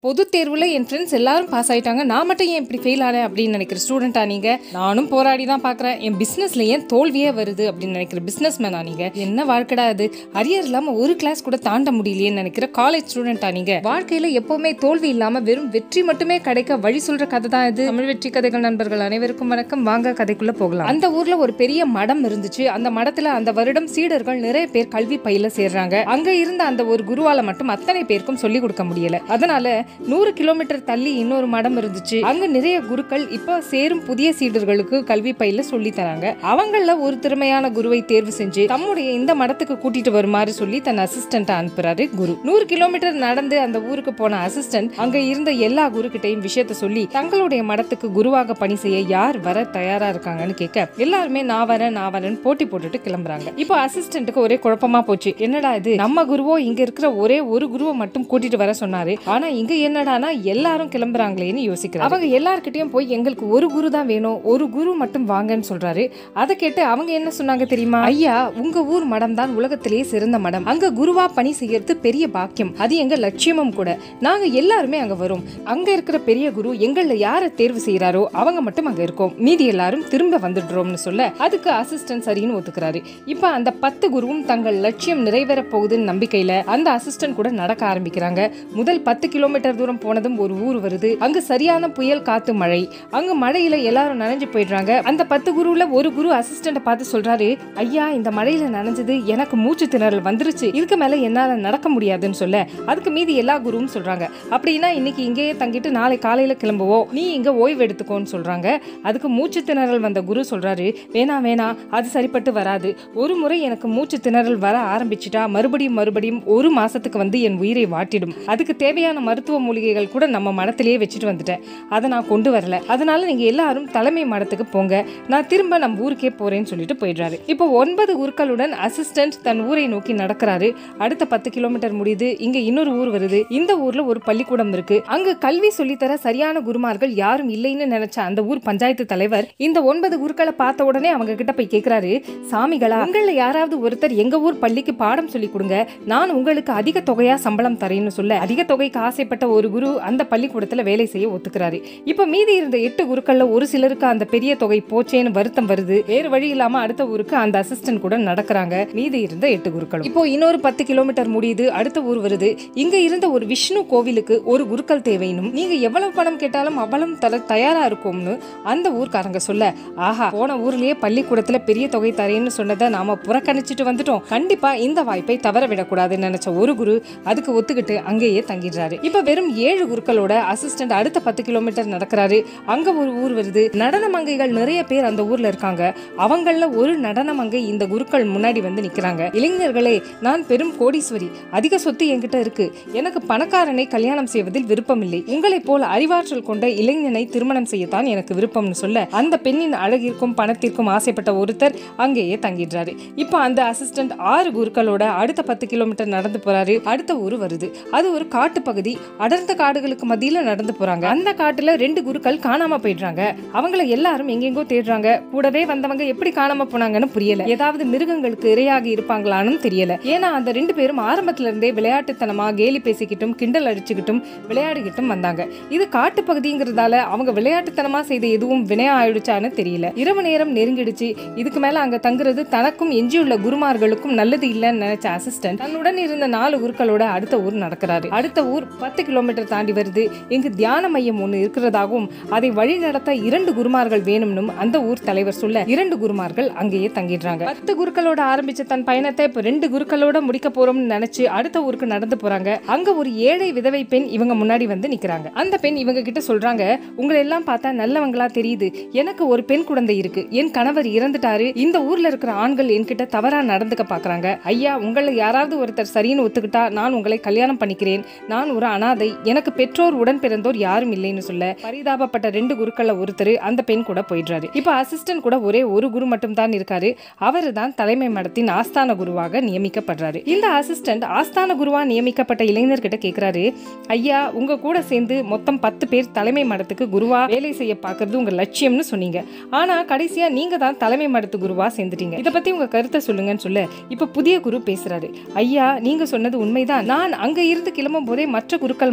பொது தேர்வில் என் ஃப்ரெண்ட்ஸ் எல்லாரும் பாஸ் ஆயிட்டாங்க நான் மட்டும் ஏன் இப்படி ஃபெயில் ஆனேன் அப்படின்னு நினைக்கிற ஸ்டூடெண்ட்டா நீங்க நானும் போராடி தான் பார்க்குறேன் என் பிஸ்னஸ்ல ஏன் தோல்வியே வருது அப்படின்னு நினைக்கிற பிஸ்னஸ் மேனா நீங்க என்ன வாழ்க்கடா அது அரியர் இல்லாம ஒரு கிளாஸ் கூட தாண்ட முடியலையேன்னு நினைக்கிற காலேஜ் ஸ்டூடெண்ட்டா நீங்க வாழ்க்கையில எப்பவுமே தோல்வி இல்லாம வெறும் வெற்றி மட்டுமே கிடைக்க வழி சொல்ற கதை தான் இது தமிழ் வெற்றி கதைகள் நண்பர்கள் அனைவருக்கும் வணக்கம் வாங்க கதைக்குள்ள போகலாம் அந்த ஊர்ல ஒரு பெரிய மடம் இருந்துச்சு அந்த மடத்துல அந்த வருடம் சீடர்கள் நிறைய பேர் கல்வி பயில சேர்றாங்க அங்க இருந்த அந்த ஒரு குருவால மட்டும் அத்தனை பேருக்கும் சொல்லி கொடுக்க முடியல அதனால நூறு கிலோமீட்டர் தள்ளி இன்னொரு மடம் இருந்துச்சு அங்க நிறைய குருக்கள் இப்போ சேரும் புதிய சீடர்களுக்கு கல்வி பயில சொல்லி தராங்க அவங்கள ஒரு திறமையான குருவை தேர்வு செஞ்சு தம்முடைய இந்த மடத்துக்கு கூட்டிட்டு வருமாறு சொல்லி தன் அசிஸ்டன்ட் அனுப்புறாரு குரு நூறு கிலோமீட்டர் நடந்து அந்த ஊருக்கு போன அசிஸ்டன்ட் அங்க இருந்த எல்லா குரு கிட்டையும் விஷயத்த சொல்லி தங்களுடைய மடத்துக்கு குருவாக பணி செய்ய யார் வர தயாரா இருக்காங்கன்னு கேட்க எல்லாருமே நான் வரேன் நான் வரேன் போட்டி போட்டுட்டு கிளம்புறாங்க இப்போ அசிஸ்டன்ட்டுக்கு ஒரே குழப்பமா போச்சு என்னடா இது நம்ம குருவோ இங்க இருக்கிற ஒரே ஒரு குருவை மட்டும் கூட்டிட்டு வர சொன்னாரு ஆனா இங்க என்னடானா எல்லாரும் கிளம்புறாங்களேன்னு யோசிக்கிறாங்க அவங்க எல்லார்கிட்டயும் போய் எங்களுக்கு ஒரு குரு தான் வேணும் ஒரு குரு மட்டும் வாங்கன்னு சொல்றாரு அதை கேட்டு அவங்க என்ன சொன்னாங்க தெரியுமா ஐயா உங்க ஊர் மடம் தான் உலகத்திலேயே சிறந்த மடம் அங்க குருவா பணி செய்யறது பெரிய பாக்கியம் அது எங்க லட்சியமும் கூட நாங்க எல்லாருமே அங்க வரோம் அங்க இருக்கிற பெரிய குரு எங்கள யாரை தேர்வு செய்யறாரோ அவங்க மட்டும் அங்க இருக்கோம் மீதி எல்லாரும் திரும்ப வந்துடுறோம்னு சொல்ல அதுக்கு அசிஸ்டன்ட் சரின்னு ஒத்துக்கிறாரு இப்ப அந்த பத்து குருவும் தங்கள் லட்சியம் நிறைவேற போகுதுன்னு நம்பிக்கையில அந்த அசிஸ்டன்ட் கூட நடக்க ஆரம்பிக்கிறாங்க முதல் பத்து கிலோமீட்டர் தூரம் போனதும் ஒரு ஊர் வருது அங்க சரியான புயல் காத்து மழை அங்க மழையில எல்லாரும் நனைஞ்சு போயிடுறாங்க அந்த பத்து குருவுல ஒரு குரு அசிஸ்டண்ட பார்த்து சொல்றாரு ஐயா இந்த மழையில நனைஞ்சது எனக்கு மூச்சு திணறல் வந்துருச்சு இதுக்கு மேல என்னால நடக்க முடியாதுன்னு சொல்ல அதுக்கு மீதி எல்லா குருவும் சொல்றாங்க அப்படின்னா இன்னைக்கு இங்கேயே தங்கிட்டு நாளை காலையில கிளம்புவோம் நீ இங்க ஓய்வு எடுத்துக்கோன்னு சொல்றாங்க அதுக்கு மூச்சு திணறல் வந்த குரு சொல்றாரு வேணாம் வேணாம் அது சரிப்பட்டு வராது ஒரு முறை எனக்கு மூச்சு திணறல் வர ஆரம்பிச்சிட்டா மறுபடியும் மறுபடியும் ஒரு மாசத்துக்கு வந்து என் உயிரை வாட்டிடும் அதுக்கு தேவையான மருத்துவ மூலிகைகள் கூட நம்ம மடத்திலேயே வச்சுட்டு வந்துட்டேன் அதை நான் கொண்டு வரல அதனால நீங்க எல்லாரும் தலைமை மடத்துக்கு போங்க நான் திரும்ப நம்ம ஊருக்கே போறேன்னு சொல்லிட்டு போயிடுறாரு இப்போ ஒன்பது குருக்களுடன் அசிஸ்டன்ட் தன் ஊரை நோக்கி நடக்கிறாரு அடுத்த பத்து கிலோமீட்டர் முடியுது இங்க இன்னொரு ஊர் வருது இந்த ஊர்ல ஒரு பள்ளிக்கூடம் இருக்கு அங்க கல்வி சொல்லித்தர சரியான குருமார்கள் யாரும் இல்லைன்னு நினைச்ச அந்த ஊர் பஞ்சாயத்து தலைவர் இந்த ஒன்பது குருக்களை பார்த்த உடனே அவங்க கிட்ட போய் கேக்குறாரு சாமிகளா உங்கள யாராவது ஒருத்தர் எங்க ஊர் பள்ளிக்கு பாடம் சொல்லி கொடுங்க நான் உங்களுக்கு அதிக தொகையா சம்பளம் தரேன்னு சொல்ல அதிக தொகைக்கு ஆசைப்பட்ட ஒரு குரு அந்த பள்ளிக்கூடத்துல வேலை செய்ய ஒத்துக்கிறாரு இப்ப மீதி இருந்த எட்டு குருக்கள்ல ஒரு சிலருக்கு அந்த பெரிய தொகை போச்சேன்னு வருத்தம் வருது வேறு வழி இல்லாம அடுத்த ஊருக்கு அந்த அசிஸ்டன்ட் கூட நடக்கிறாங்க மீதி இருந்த எட்டு குருக்கள் இப்போ இன்னொரு பத்து கிலோமீட்டர் முடியுது அடுத்த ஊர் வருது இங்க இருந்த ஒரு விஷ்ணு கோவிலுக்கு ஒரு குருக்கள் தேவைனும் நீங்க எவ்வளவு பணம் கேட்டாலும் அவ்வளவு தர தயாரா இருக்கும்னு அந்த ஊர்க்காரங்க சொல்ல ஆஹா போன ஊர்லயே பள்ளிக்கூடத்துல பெரிய தொகை தரேன்னு சொன்னதை நாம புறக்கணிச்சிட்டு வந்துட்டோம் கண்டிப்பா இந்த வாய்ப்பை தவற விடக்கூடாதுன்னு நினைச்ச ஒரு குரு அதுக்கு ஒத்துக்கிட்டு அங்கேயே தங்கிடுறாரு இப்ப வெறும் ஏழு குருக்களோட அசிஸ்டன்ட் அடுத்த பத்து கிலோமீட்டர் நடக்கிறாரு அங்க ஒரு ஊர் வருது நடன மங்கைகள் நிறைய பேர் அந்த ஊர்ல இருக்காங்க அவங்கள ஒரு நடன மங்கை இந்த குருக்கள் முன்னாடி வந்து நிக்கிறாங்க இளைஞர்களே நான் பெரும் கோடீஸ்வரி அதிக சொத்து என்கிட்ட இருக்கு எனக்கு பணக்காரனை கல்யாணம் செய்வதில் விருப்பமில்லை உங்களைப் போல அறிவாற்றல் கொண்ட இளைஞனை திருமணம் செய்யத்தான் எனக்கு விருப்பம்னு சொல்ல அந்த பெண்ணின் அழகிற்கும் பணத்திற்கும் ஆசைப்பட்ட ஒருத்தர் அங்கேயே தங்கிடுறாரு இப்போ அந்த அசிஸ்டன்ட் ஆறு குருக்களோட அடுத்த பத்து கிலோமீட்டர் நடந்து போறாரு அடுத்த ஊர் வருது அது ஒரு காட்டு பகுதி அடர்ந்த காடுகளுக்கு மத்தியில நடந்து போறாங்க அந்த காட்டுல ரெண்டு குருக்கள் காணாம போயிடுறாங்க அவங்கள எல்லாரும் எங்கெங்கோ தேடுறாங்க கூடவே வந்தவங்க எப்படி காணாம போனாங்கன்னு புரியல ஏதாவது மிருகங்களுக்கு இரையாகி இருப்பாங்களான்னு தெரியல ஏன்னா அந்த ரெண்டு பேரும் ஆரம்பத்துல இருந்தே விளையாட்டுத்தனமா கேலி பேசிக்கிட்டும் கிண்டல் அடிச்சுக்கிட்டும் விளையாடிக்கிட்டும் வந்தாங்க இது காட்டு பகுதிங்கிறதால அவங்க விளையாட்டுத்தனமா செய்த எதுவும் வினையா ஆயிடுச்சான்னு தெரியல இரவு நேரம் நெருங்கிடுச்சு இதுக்கு மேல அங்க தங்குறது தனக்கும் எஞ்சியுள்ள குருமார்களுக்கும் நல்லது இல்லைன்னு நினைச்ச அசிஸ்டன்ட் தன்னுடன் இருந்த நாலு குருக்களோட அடுத்த ஊர் நடக்கிறாரு அடுத்த ஊர் பத்து கிலோமீட்டர் தாண்டி வருது இங்கு தியான மையம் ஒண்ணு இருக்கிறதாகவும் அதை வழி நடத்த இரண்டு குருமார்கள் வேணும்னும் அந்த ஊர் தலைவர் சொல்ல இரண்டு குருமார்கள் அங்கேயே தங்கிடுறாங்க பத்து குருக்களோட ஆரம்பிச்ச தன் பயணத்தை இப்ப ரெண்டு குருக்களோட முடிக்க போறோம்னு நினைச்சு அடுத்த ஊருக்கு நடந்து போறாங்க அங்க ஒரு ஏழை விதவை பெண் இவங்க முன்னாடி வந்து நிக்கிறாங்க அந்த பெண் இவங்க கிட்ட சொல்றாங்க உங்களை எல்லாம் பார்த்தா நல்லவங்களா தெரியுது எனக்கு ஒரு பெண் குழந்தை இருக்கு என் கணவர் இறந்துட்டாரு இந்த ஊர்ல இருக்கிற ஆண்கள் என்கிட்ட தவறா நடந்துக்க பாக்குறாங்க ஐயா உங்களை யாராவது ஒருத்தர் சரின்னு ஒத்துக்கிட்டா நான் உங்களை கல்யாணம் பண்ணிக்கிறேன் நான் ஒரு அனாதை எனக்கு பெற்றோர் உடன் பிறந்தோர் யாரும் இல்லைன்னு சொல்ல பரிதாபப்பட்ட ரெண்டு குருக்கள்ல ஒருத்தர் அந்த பெண் கூட போயிடுறாரு இப்ப அசிஸ்டன்ட் கூட ஒரே ஒரு குரு மட்டும் தான் இருக்காரு அவரு தான் தலைமை மடத்தின் ஆஸ்தான குருவாக நியமிக்கப்படுறாரு இந்த அசிஸ்டன்ட் ஆஸ்தான குருவா நியமிக்கப்பட்ட இளைஞர்கிட்ட கேக்குறாரு ஐயா உங்க கூட சேர்ந்து மொத்தம் பத்து பேர் தலைமை மடத்துக்கு குருவா வேலை செய்ய பாக்குறது உங்க லட்சியம்னு சொன்னீங்க ஆனா கடைசியா நீங்க தான் தலைமை மடத்து குருவா சேர்ந்துட்டீங்க இத பத்தி உங்க கருத்தை சொல்லுங்கன்னு சொல்ல இப்ப புதிய குரு பேசுறாரு ஐயா நீங்க சொன்னது உண்மைதான் நான் அங்க இருந்து கிளம்பும் போதே மற்ற குருக்கள்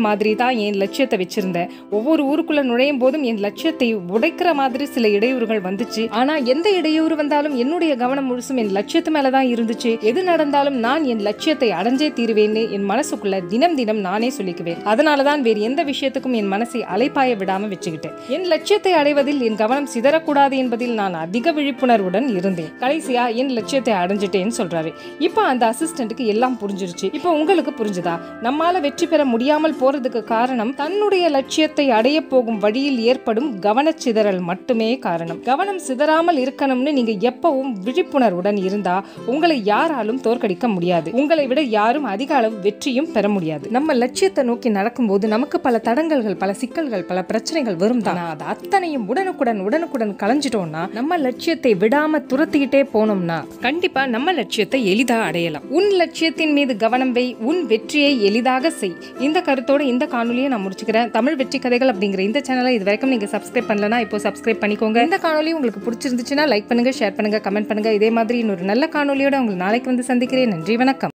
மாதிரி தான் என் லட்சியத்தை வச்சிருந்தேன் ஒவ்வொரு ஊருக்குள்ள நுழையும் போதும் என் லட்சியத்தை உடைக்கிற மாதிரி சில இடையூறுகள் வந்துச்சு ஆனா எந்த இடையூறு வந்தாலும் என்னுடைய கவனம் முழுசும் என் லட்சியத்து மேலதான் இருந்துச்சு எது நடந்தாலும் நான் என் லட்சியத்தை அடைஞ்சே தீருவேன்னு என் மனசுக்குள்ள தினம் தினம் நானே சொல்லிக்குவேன் அதனாலதான் வேறு எந்த விஷயத்துக்கும் என் மனசை அலைப்பாய விடாம வச்சுக்கிட்டேன் என் லட்சியத்தை அடைவதில் என் கவனம் சிதறக்கூடாது என்பதில் நான் அதிக விழிப்புணர்வுடன் இருந்தேன் கடைசியா என் லட்சியத்தை அடைஞ்சிட்டேன்னு சொல்றாரு இப்போ அந்த அசிஸ்டன்ட்டுக்கு எல்லாம் புரிஞ்சிருச்சு இப்போ உங்களுக்கு புரிஞ்சுதா நம்மால வெற்றி பெற முடியாமல் போறதுக்கு காரணம் தன்னுடைய லட்சியத்தை அடைய போகும் வழியில் ஏற்படும் கவனச்சிதறல் மட்டுமே காரணம் கவனம் சிதறாமல் இருக்கணும்னு நீங்க எப்பவும் விழிப்புணர்வுடன் இருந்தா உங்களை யாராலும் தோற்கடிக்க முடியாது உங்களை விட யாரும் அதிக அளவு வெற்றியும் பெற முடியாது நம்ம லட்சியத்தை நோக்கி நடக்கும்போது நமக்கு பல தடங்கல்கள் பல சிக்கல்கள் பல பிரச்சனைகள் வரும் தான் அது அத்தனையும் உடனுக்குடன் உடனுக்குடன் களைஞ்சிட்டோம்னா நம்ம லட்சியத்தை விடாம துரத்திக்கிட்டே போனோம்னா கண்டிப்பா நம்ம லட்சியத்தை எளிதா அடையலாம் உன் லட்சியத்தின் மீது கவனம் வை உன் வெற்றியை எளிதாக செய் இந்த கருத்தோட இந்த காணொலியை நான் முடிச்சுக்கிறேன் தமிழ் வெற்றி கதைகள் அப்படிங்கிற இந்த சேனலை இது வரைக்கும் நீங்க சப்ஸ்கிரைப் பண்ணலனா இப்போ சப்ஸ்கிரைப் பண்ணிக்கோங்க இந்த காணொலி உங்களுக்கு பிடிச்சிருந்துச்சுன்னா லைக் பண்ணுங்க ஷேர் பண்ணுங்க கமெண்ட் பண்ணுங்க இதே மாதிரி இன்னொரு நல்ல காணொலியோட உங்களை நாளைக்கு வந்து சந்திக்கிறேன் நன்றி வணக்கம்